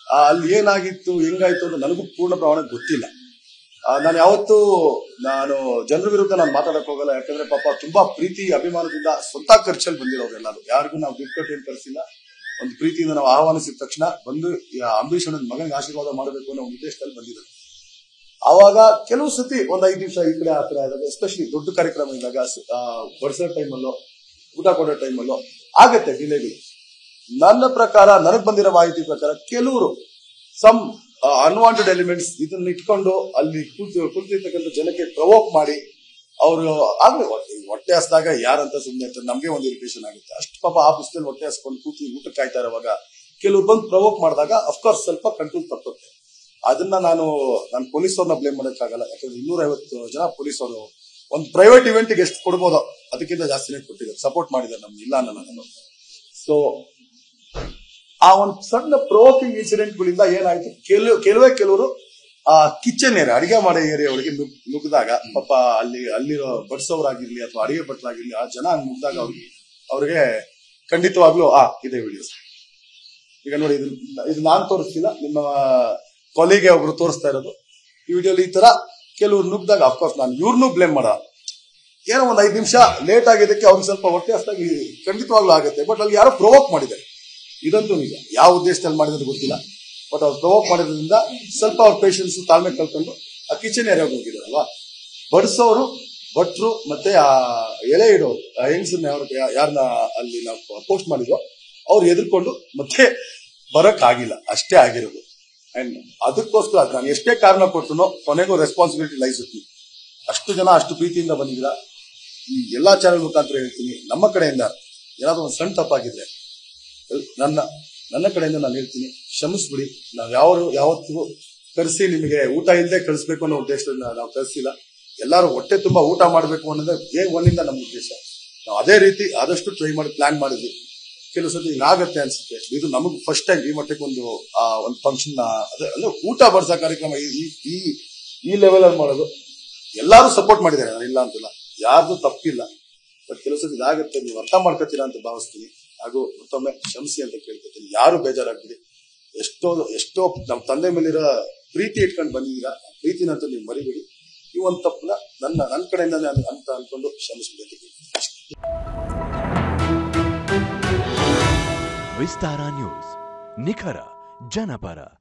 ಆ, ಅಲ್ಲಿ ಏನಾಗಿತ್ತು ಹೆಂಗಾಯ್ತು ಅಂತ ನನಗೂ ಪೂರ್ಣ ಪ್ರಮಾಣ ಗೊತ್ತಿಲ್ಲ ಆ, ನಾನು ಯಾವತ್ತೂ ನಾನು ಜನರ ವಿರುದ್ಧ ನಾನು ಮಾತಾಡಕ್ ಹೋಗಲ್ಲ ಯಾಕಂದ್ರೆ ಪಾಪ ತುಂಬಾ ಪ್ರೀತಿ ಅಭಿಮಾನದಿಂದ ಸ್ವಂತ ಖರ್ಚಲ್ಲಿ ಬಂದಿರೋರು ಎಲ್ಲರೂ ಯಾರಿಗೂ ನಾವು ದುಡ್ಡು ಕಟ್ಟಿ ಏನ್ ಕರ್ಸಿಲ್ಲ ಒಂದು ಪ್ರೀತಿಯಿಂದ ನಾವು ಆಹ್ವಾನಿಸಿದ ತಕ್ಷಣ ಬಂದು ಈ ಅಂಬರೀಷ್ ಅಣ್ಣನ ಮಗನಿಗೆ ಆಶೀರ್ವಾದ ಮಾಡಬೇಕು ಅನ್ನೋ ಒಂದು ಉದ್ದೇಶದಲ್ಲಿ ಬಂದಿದ್ದಾರೆ ಆವಾಗ ಕೆಲವು ಸತಿ ಒಂದ್ ಐದು ನಿಮಿಷ ಈ ಕಡೆ ಆ ಕಡೆ ಆದಾಗ ಎಸ್ಪೆಷಲಿ ದೊಡ್ಡ ಕಾರ್ಯಕ್ರಮ ಇದ್ದಾಗ ಬಡ್ಸೋ ಟೈಮಲ್ಲೋ ಊಟ ಕೊಡೋ ಟೈಮಲ್ಲೋ ಆಗತ್ತೆ ಡಿಲೇಗಳು ನನ್ನ ಪ್ರಕಾರ ನನಗ್ ಬಂದಿರೋ ಮಾಹಿತಿ ಪ್ರಕಾರ ಕೆಲವರು ಸಮ್ ಅನ್ವಾಂಟೆಡ್ ಎಲಿಮೆಂಟ್ಸ್ ಇದನ್ನ ಇಟ್ಕೊಂಡು ಅಲ್ಲಿ ಕೂತು ಕುಳಿತಿರ್ತಕ್ಕಂಥ ಜನಕ್ಕೆ ಪ್ರವೋಕ್ ಮಾಡಿ ಅವರು ಆಗ್ಲಿ ಹೊಟ್ಟೆ- ಹೊಟ್ಟೆ ಹಸ್ದಾಗ ಯಾರಂತ ಸುಮ್ಮನೆ ಇರ್ತಾರೆ ನಮ್ಗೆ ಒಂದು ಇರಿಟೇಷನ್ ಆಗುತ್ತೆ ಅಷ್ಟು ಪಾಪ ಆಫೀಸ್ನಲ್ಲಿ ಹೊಟ್ಟೆ ಹಸ್ಕೊಂಡು ಕೂತಿ ಊಟಕ್ಕೆ ಕಾಯ್ತಾ ಇರುವಾಗ ಕೆಲವ್ರು ಬಂದು ಪ್ರವೋಕ್ ಮಾಡಿದಾಗ ಅಫ್ಕೋರ್ಸ್ ಸ್ವಲ್ಪ ಕಂಟ್ರೋಲ್ ತಪ್ಪುತ್ತೆ ಅದನ್ನ ನಾನು ನಾನು ಪೊಲೀಸ್ ಅವ್ರನ್ನ ಬ್ಲೇಮ್ ಮಾಡೋಕ್ಕಾಗಲ್ಲ ಯಾಕಂದ್ರೆ ಇನ್ನೂರ ಐವತ್ತು ಜನ ಪೊಲೀಸ್ ಅವರು ಒಂದು ಪ್ರೈವೇಟ್ ಇವೆಂಟ್ಗೆ ಎಷ್ಟು ಕೊಡ್ಬೋದೋ ಅದಕ್ಕಿಂತ ಜಾಸ್ತಿನೇ ಕೊಟ್ಟಿದ್ದಾರೆ ಸಪೋರ್ಟ್ ಮಾಡಿದ್ದಾರೆ ನಮ್ಗೆ ಇಲ್ಲ ಅನ್ನಲ್ಲ ನಾನು ಸೊ ಆ ಒಂದು ಸಣ್ಣ ಪ್ರವೋಕಿಂಗ್ ಇನ್ಸಿಡೆಂಟ್ ಗಳಿಂದ ಏನಾಯ್ತು ಕೆಲವು ಕೆಲವೇ ಕೆಲವರು ಆ ಕಿಚನ್ ಏರಿಯಾ ಅಡಿಗೆ ಮಾಡೋ ಏರಿಯಾ ಒಳಗೆ ನುಗ್ ನುಗ್ಗಿದಾಗ ಪಾಪ ಅಲ್ಲಿ ಅಲ್ಲಿರೋ ಬಡ್ಸೋರಾಗಿರ್ಲಿ ಅಥವಾ ಅಡಿಗೆ ಭಟ್ರಾಗಿರ್ಲಿ ಆ ಜನ ಹಂಗ್ ನುಗ್ಗಿದಾಗ ಅವ್ರಿಗೆ ಅವ್ರಿಗೆ ಖಂಡಿತವಾಗ್ಲೂ ಆ ಇದೆ ವಿಡಿಯೋಸ್ ಈಗ ನೋಡಿ ಇದು ಇದು ನಾನ್ ತೋರಿಸ್ತಿಲ್ಲ ನಿಮ್ಮ ಕೊಲಿಗೆ ಒಬ್ರು ತೋರಿಸ್ತಾ ಇರೋದು ಈ ವಿಡಿಯೋಲಿ ಈ ತರ ಕೆಲವ್ರು ನುಗ್ದಾಗ ಅಫ್ಕೋರ್ಸ್ ನಾನು ಇವ್ರನ್ನೂ ಬ್ಲೇಮ್ ಮಾಡ ಏನೋ ಒಂದ್ ಐದು ನಿಮಿಷ ಲೇಟ್ ಆಗಿದ್ದಕ್ಕೆ ಅವ್ರಿಗೆ ಸ್ವಲ್ಪ ಹೊಟ್ಟೆ ಹಸ್ದಾಗಿ ಖಂಡಿತವಾಗ್ಲೂ ಆಗುತ್ತೆ ಬಟ್ ಅಲ್ಲಿ ಯಾರೋ ಪ್ರವೋಕ್ ಮಾಡಿದ್ದಾರೆ ಇದಂತೂ ನಿಜ ಯಾವ ಉದ್ದೇಶದಲ್ಲಿ ಮಾಡಿದ್ರೆ ಗೊತ್ತಿಲ್ಲ ಬಟ್ ಅವ್ರು ಪ್ರವೋಕ್ ಮಾಡಿದ್ರಿಂದ ಸ್ವಲ್ಪ ಅವ್ರ ಪೇಷನ್ಸ್ ತಾಳ್ಮೆ ಕಲ್ಕೊಂಡು ಆ ಕಿಚನ್ ಏರಿಯಾಗ ಹೋಗಿದಾರಲ್ವಾ ಬಡಿಸೋರು ಭಟ್ರು ಮತ್ತೆ ಆ ಎಲೆ ಇಡೋರು ಆ ಹೆಂಗಸನ್ನ ಯಾರು ಯಾರನ್ನ ಅಲ್ಲಿ ನಾವು ಪೋಸ್ಟ್ ಮಾಡಿದ್ವೋ ಅವ್ರು ಎದುರ್ಕೊಂಡು ಮತ್ತೆ ಬರಕ್ ಆಗಿಲ್ಲ ಅಷ್ಟೇ ಆಗಿರೋದು ಅಂಡ್ ಅದಕ್ಕೋಸ್ಕರ ನಾನು ಎಷ್ಟೇ ಕಾರಣ ಕೊಟ್ಟರು ಕೊನೆಗೂ ರೆಸ್ಪಾನ್ಸಿಬಿಲಿಟಿ ಲೈಸ್ ಇರ್ತೀನಿ ಅಷ್ಟು ಜನ ಅಷ್ಟು ಪ್ರೀತಿಯಿಂದ ಬಂದಿದ್ದೀರಾ ಈ ಎಲ್ಲಾ ಚಾನೆಲ್ ಮುಖಾಂತರ ಹೇಳ್ತೀನಿ ನಮ್ಮ ಕಡೆಯಿಂದ ಏನಾದ್ರು ಒಂದು ಸಣ್ಣ ತಪ್ಪಾಗಿದ್ರೆ ನನ್ನ ನನ್ನ ಕಡೆಯಿಂದ ನಾನು ಹೇಳ್ತೀನಿ ಕ್ಷಮಿಸ್ಬಿಡಿ ನಾವು ಯಾವ ಯಾವತ್ತಿಗೂ ಕರೆಸಿ ನಿಮಗೆ ಊಟ ಇಲ್ಲದೆ ಕಳಿಸ್ಬೇಕು ಅನ್ನೋ ಉದ್ದೇಶದಿಂದ ನಾವು ಕಳಿಸಿಲ್ಲ ಎಲ್ಲರೂ ಹೊಟ್ಟೆ ತುಂಬಾ ಊಟ ಮಾಡಬೇಕು ಅನ್ನೋದೇ ಡೇ ಒನ್ನಿಂದ ನಮ್ಮ ಉದ್ದೇಶ ನಾವು ಅದೇ ರೀತಿ ಆದಷ್ಟು ಟ್ರೈ ಮಾಡಿ ಪ್ಲಾನ್ ಮಾಡಿದ್ವಿ ಕೆಲವು ಸತಿ ಹಿಂಗಾಗತ್ತೆ ಅನ್ಸುತ್ತೆ ಇದು ನಮಗ್ ಫಸ್ಟ್ ಟೈಮ್ ಈ ಮಟ್ಟಕ್ಕೆ ಒಂದು ಆ, ಒಂದು ಫಂಕ್ಷನ್ ಅದೇ ಅಂದ್ರೆ ಊಟ ಬಡ್ಸೋ ಕಾರ್ಯಕ್ರಮ ಈ- ಈ ಈ ಈ ಲೆವೆಲ್ ಅಲ್ಲಿ ಮಾಡೋದು ಎಲ್ಲರೂ ಸಪೋರ್ಟ್ ಮಾಡಿದ್ದಾರೆ ನಾನು ಇಲ್ಲ ಅಂತಿಲ್ಲ ಯಾರ್ದು ತಪ್ಪಿಲ್ಲ ಬಟ್ ಕೆಲವು ಸತಿ ಇದಾಗತ್ತೆ ನೀವು ಅರ್ಥ ಮಾಡ್ಕೊತೀರಾ ಅಂತ ಭಾವಿಸ್ತೀನಿ ಹಾಗೂ ಮತ್ತೊಮ್ಮೆ ಕ್ಷಮಿಸಿ ಅಂತ ಕೇಳ್ಕೊತೀನಿ ಯಾರು ಬೇಜಾರಾಗ್ಬಿಡಿ ಎಷ್ಟೋ ಎಷ್ಟೋ ನಮ್ಮ ತಂದೆ ಮೇಲಿರೋ ಪ್ರೀತಿ ಇಟ್ಕೊಂಡು ಬಂದಿದ್ದೀರಾ ಆ ಪ್ರೀತಿನಂತೂ ನೀವು ಮರಿಬೇಡಿ ಈ ಒಂದು ತಪ್ಪನ್ನ ನನ್ನ ನನ್ನ ಕಡೆಯಿಂದ ನಾನು ಅಂತ ಅನ್ಕೊಂಡು ಕ್ಷಮಿಸ್ಬಿಡಿ ಅಂತ ಕೇಳ್ತೀನಿ ವಿಸ್ತಾರ ನ್ಯೂಸ್ ನಿಖರ ಜನಪರ